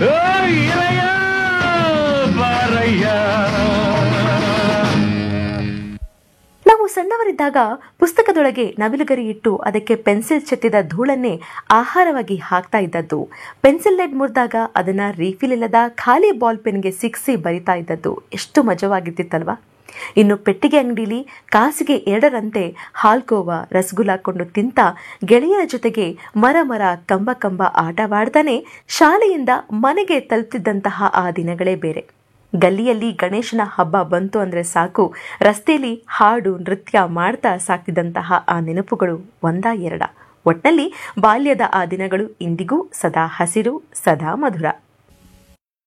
ಓ ಇಳೆಯ ಬಾರಯ್ಯ ನಾವು ಸಣ್ಣವರಿದ್ದಾಗ ಪುಸ್ತಕದೊಳಗೆ ನವಿಲುಗರಿ ಇಟ್ಟು ಅದಕ್ಕೆ ಪೆನ್ಸಿಲ್ ಚೆತ್ತಿದ ಧೂಳನ್ನೇ ಆಹಾರವಾಗಿ ಹಾಕ್ತಾ ಇದ್ದದ್ದು ಪೆನ್ಸಿಲ್ ಲೆಡ್ ಮುರಿದಾಗ ಅದನ್ನ ರೀಫಿಲ್ ಇಲ್ಲದ ಖಾಲಿ ಬಾಲ್ ಪೆನ್ಗೆ ಸಿಕ್ಸಿ ಬರಿತಾ ಇದ್ದದ್ದು ಎಷ್ಟು ಮಜವಾಗಿರ್ತಿತ್ತಲ್ವಾ ಇನ್ನು ಪೆಟ್ಟಿಗೆ ಅಂಗಡಿಲಿ ಕಾಸಿಗೆ ಎರಡರಂತೆ ಹಾಲ್ಕೋವಾ ರಸಗುಲ್ಲ ಕೊಂಡು ತಿಂತ ಗೆಳೆಯರ ಜೊತೆಗೆ ಮರ ಮರ ಕಂಬ ಕಂಬ ಆಟವಾಡ್ತಾನೆ ಶಾಲೆಯಿಂದ ಮನೆಗೆ ತಲುಪ್ತಿದ್ದಂತಹ ಆ ದಿನಗಳೇ ಬೇರೆ ಗಲ್ಲಿಯಲ್ಲಿ ಗಣೇಶನ ಹಬ್ಬ ಬಂತು ಅಂದ್ರೆ ಸಾಕು ರಸ್ತೆಯಲ್ಲಿ ಹಾಡು ನೃತ್ಯ ಮಾಡ್ತಾ ಸಾಕ್ತಿದ್ದಂತಹ ಆ ನೆನಪುಗಳು ಒಂದ ಎರಡ ಒಟ್ನಲ್ಲಿ ಬಾಲ್ಯದ ಆ ದಿನಗಳು ಇಂದಿಗೂ ಸದಾ ಹಸಿರು ಸದಾ ಮಧುರ